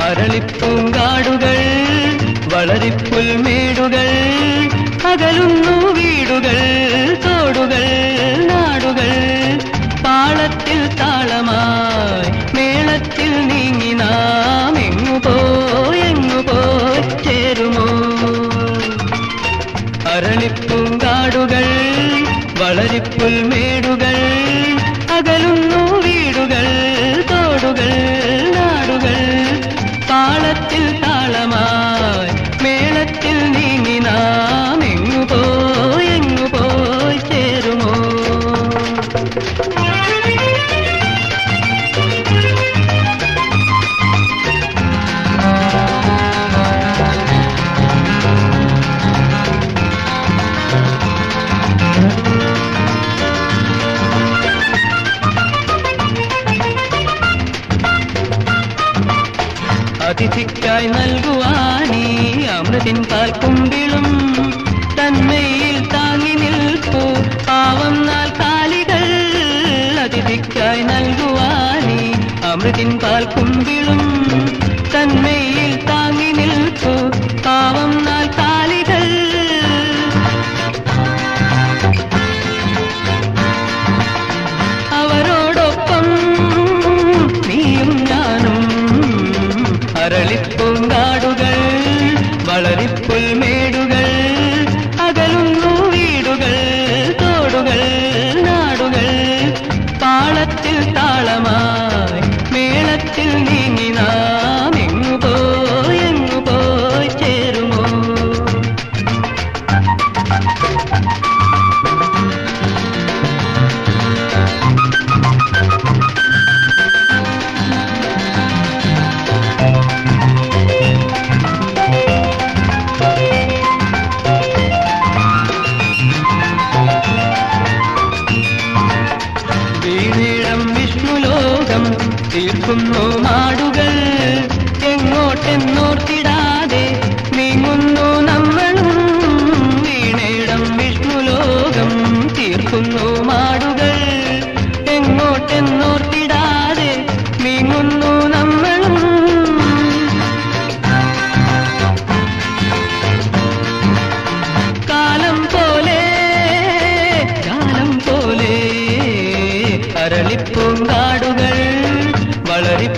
അരളിപ്പൂങ്കാടുകൾ വളരിപ്പുൽമേടുകൾ അകലുന്നു വീടുകൾ തോടുകൾ നാടുകൾ പാളത്തിൽ താളമായി മേളത്തിൽ നീങ്ങി നാം എങ്ങു പോയി എങ്ങു പോയി ചേരുമോ അരളിപ്പൂങ്കാടുകൾ വളരിപ്പുൽമേടുകൾ അകലുന്നു വീടുകൾ തോടുകൾ നാടുകൾ താളത്തിൽ താളമായി മേളത്തിൽ നീങ്ങി നാം എങ്ങു പോയി എങ്ങു പോയി ചേരുമോ അതിഥിക്കായി നൽകുവാനീ അമൃതിൻ പാൽ കുമ്പിളും തന്മയിൽ താങ്ങി നിൽപ്പു പാവം നാൾ കാലികൾ അതിഥിക്കായി നൽകുവാനീ അമൃതിൻ പാൽ കുമ്പിളും തന്മയിൽ താങ്ങി നിൽപ്പു പാവം നാൾ കാലികൾ അവരോടൊപ്പം നീയും ഞാനും അരളിപ്പൂങ്കാടുകൾ വളരിപ്പുൽമേടുകൾ അകലുന്നു വീടുകൾ തോടുകൾ നാടുകൾ പാളത്തിൽ താളമായി മേളത്തിൽ നീങ്ങി നാം എങ്ങു പോയി എങ്ങു പോയി ചേരുമോ വീണീളം വിഷ്ണുലോകം തീർക്കുന്നു മാടുകൾ എങ്ങോട്ടെന്നോർത്തിടാതെ നീങ്ങുന്നു നമ്മളും വീണേടം വിഷ്ണുലോകം തീർക്കുന്നു മാടുകൾ എങ്ങോട്ടെന്നോർത്തിടാതെ നീങ്ങുന്നു നമ്മളും കാലം പോലെ കാലം പോലെ അരളിപ്പൂങ്കാടുകൾ വളരി